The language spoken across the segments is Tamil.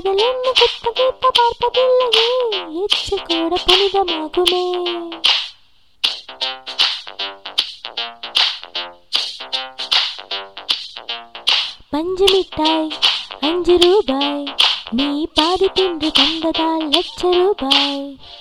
காதல் என்ன குத்தம் கேட்ட பார்ப்பதில்லையே எச்சு கூட புனிதமாகுமே பஞ்சு மிட்டாய் அஞ்சு ரூபாய் நீ பாதி தின்று தந்ததால் லட்ச ரூபாய்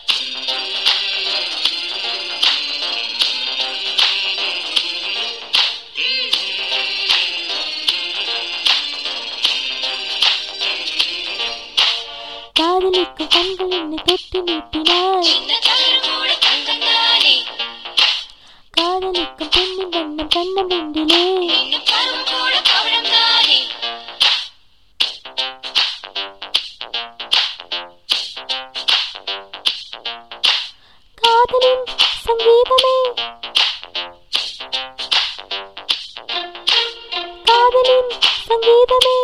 காதலிக்கும் கண்கள் என்னை தொட்டு நீட்டினாய் சின்ன தவறு கூட தங்கந்தானே காதலிக்கும் பெண்ணின் வண்ணம் கண்ணம் ரெண்டிலே இன்னும் பருவம் கூட பவழம்தானே காதலின் சங்கீதமே காதலின் சங்கீதமே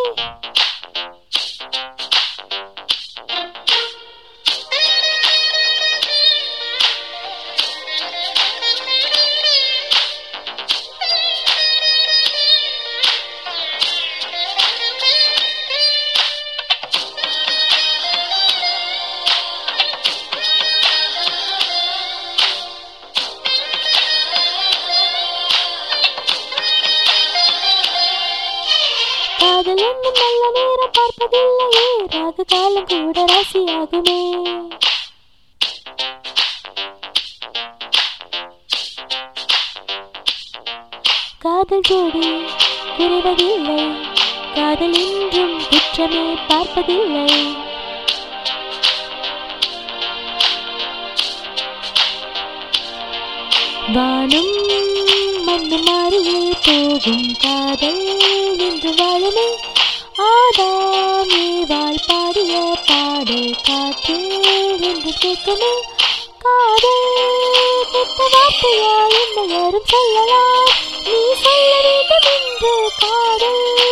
காதல் என்னும் நல்ல நேரம் பார்ப்பதில்லையே ராகு காலம் கூட ராசியாகுமே காதல் ஜோடி குறைவதில்லை காதல் என்றும் குற்றமே பார்ப்பதில்லை வானம் மண்ணு மாறியே போகும் காதல் என்று வாழுமே ஆதாம் ஏவாள் பாடிய பாடல் காற்று என்று கேட்குமே காதல் கெட்ட வார்த்தையா என்ன யாரும் சொல்லலாம் நீ சொல்ல வேண்டும் என்று காதல்